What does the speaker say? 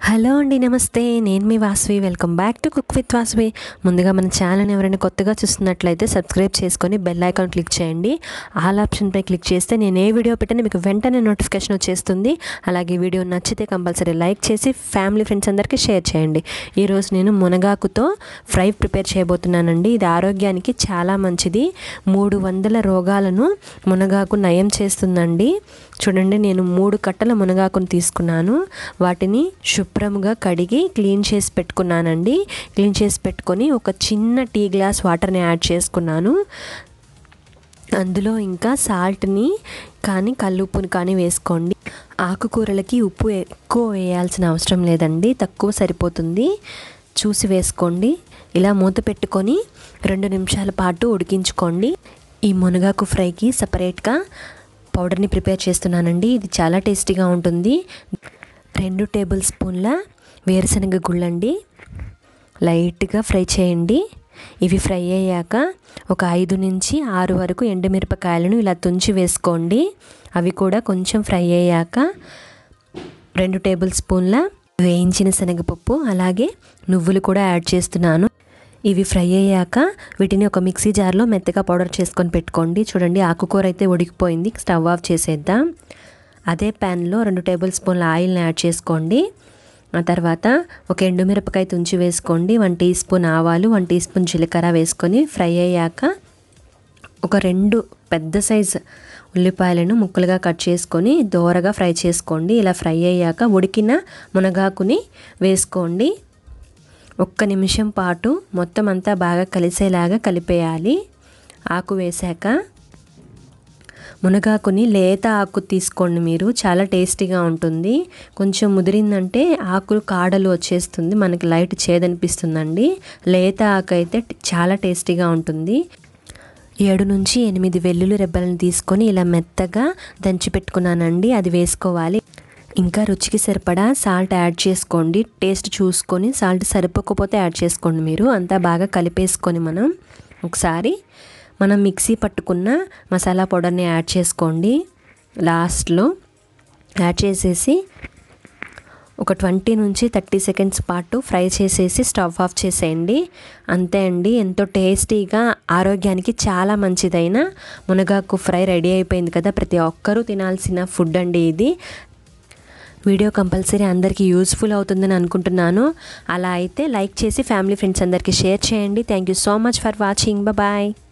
hello అండి నమస్తే నేను మీ Vasavi welcome back to cook with Vasavi ముందుగా మన ఛానల్ ఎవరైనా కొత్తగా చూస్తున్నట్లయితే సబ్స్క్రైబ్ చేసుకొని బెల్ ఐకాన్ క్లిక్ చేయండి ఆల్ ఆప్షన్పై క్లిక్ చేస్తే నేను ఏ వీడియో పెట్టినా మీకు వెంటనే నోటిఫికేషన్ వచ్చేస్తుంది అలాగే వీడియో నచ్చితే కంపల్సరీ లైక్ చేసి ఫ్యామిలీ ఫ్రెండ్స్ అందరికీ షేర్ చేయండి ఈరోజు నేను మునగాకుతో ఫ్రై ప్రిపేర్ చేయబోతున్నానండి ఇది ఆరోగ్యానికి చాలా మంచిది మూడు వందల రోగాలను మునగాకు నయం చేస్తుందండి చూడండి నేను మూడు కట్టల మునగాకును తీసుకున్నాను వాటిని శుభ్రముగా కడిగి క్లీన్ చేసి పెట్టుకున్నానండి క్లీన్ చేసి పెట్టుకొని ఒక చిన్న టీ గ్లాస్ వాటర్ని యాడ్ చేసుకున్నాను అందులో ఇంకా సాల్ట్ని కానీ కల్లుప్పుని కానీ వేసుకోండి ఆకుకూరలకి ఉప్పు ఎక్కువ వేయాల్సిన అవసరం లేదండి తక్కువ సరిపోతుంది చూసి వేసుకోండి ఇలా మూత పెట్టుకొని రెండు నిమిషాల పాటు ఉడికించుకోండి ఈ మునగాకు ఫ్రైకి సపరేట్గా పౌడర్ని ప్రిపేర్ చేస్తున్నానండి ఇది చాలా టేస్టీగా ఉంటుంది రెండు టేబుల్ స్పూన్ల వేరుశనగ గుళ్ళండి లైట్గా ఫ్రై చేయండి ఇవి ఫ్రై అయ్యాక ఒక ఐదు నుంచి ఆరు వరకు ఎండుమిరపకాయలను ఇలా తుంచి వేసుకోండి అవి కూడా కొంచెం ఫ్రై అయ్యాక రెండు టేబుల్ స్పూన్ల వేయించిన శనగపప్పు అలాగే నువ్వులు కూడా యాడ్ చేస్తున్నాను ఇవి ఫ్రై అయ్యాక వీటిని ఒక మిక్సీ జార్లో మెత్తగా పౌడర్ చేసుకొని పెట్టుకోండి చూడండి ఆకుకూర అయితే ఉడికిపోయింది స్టవ్ ఆఫ్ చేసేద్దాం అదే ప్యాన్లో రెండు టేబుల్ స్పూన్ల ఆయిల్ని యాడ్ చేసుకోండి ఆ తర్వాత ఒక ఎండుమిరపకాయ తుంచి వేసుకోండి వన్ టీ స్పూన్ ఆవాలు వన్ టీ స్పూన్ జీలకర్ర వేసుకొని ఫ్రై అయ్యాక ఒక రెండు పెద్ద సైజ్ ఉల్లిపాయలను ముక్కలుగా కట్ చేసుకొని దోరగా ఫ్రై చేసుకోండి ఇలా ఫ్రై అయ్యాక ఉడికిన మునగాకుని వేసుకోండి ఒక్క నిమిషం పాటు మొత్తం అంతా బాగా కలిసేలాగా కలిపేయాలి ఆకు వేశాక మునగాకుని లేత ఆకు తీసుకోండి మీరు చాలా టేస్టీగా ఉంటుంది కొంచెం ముదిరిందంటే ఆకులు కాడలు వచ్చేస్తుంది మనకి లైట్ చేదనిపిస్తుందండి లేత ఆకు అయితే చాలా టేస్టీగా ఉంటుంది ఏడు నుంచి ఎనిమిది వెల్లుల్లి రెబ్బలను తీసుకొని ఇలా మెత్తగా దంచి పెట్టుకున్నానండి అది వేసుకోవాలి ఇంకా రుచికి సరిపడా సాల్ట్ యాడ్ చేసుకోండి టేస్ట్ చూసుకొని సాల్ట్ సరిపోకపోతే యాడ్ చేసుకోండి మీరు అంతా బాగా కలిపేసుకొని మనం ఒకసారి మనం మిక్సీ పట్టుకున్న మసాలా పౌడర్ని యాడ్ చేసుకోండి లాస్ట్లో యాడ్ చేసేసి ఒక ట్వంటీ నుంచి థర్టీ సెకండ్స్ పాటు ఫ్రై చేసేసి స్టవ్ ఆఫ్ చేసేయండి అంతే అండి ఎంతో టేస్టీగా ఆరోగ్యానికి చాలా మంచిదైన మునగాకు ఫ్రై రెడీ అయిపోయింది కదా ప్రతి ఒక్కరూ తినాల్సిన ఫుడ్ అండి ఇది వీడియో కంపల్సరీ అందరికీ యూస్ఫుల్ అవుతుందని అనుకుంటున్నాను అలా అయితే లైక్ చేసి ఫ్యామిలీ ఫ్రెండ్స్ అందరికీ షేర్ చేయండి thank you so much for watching bye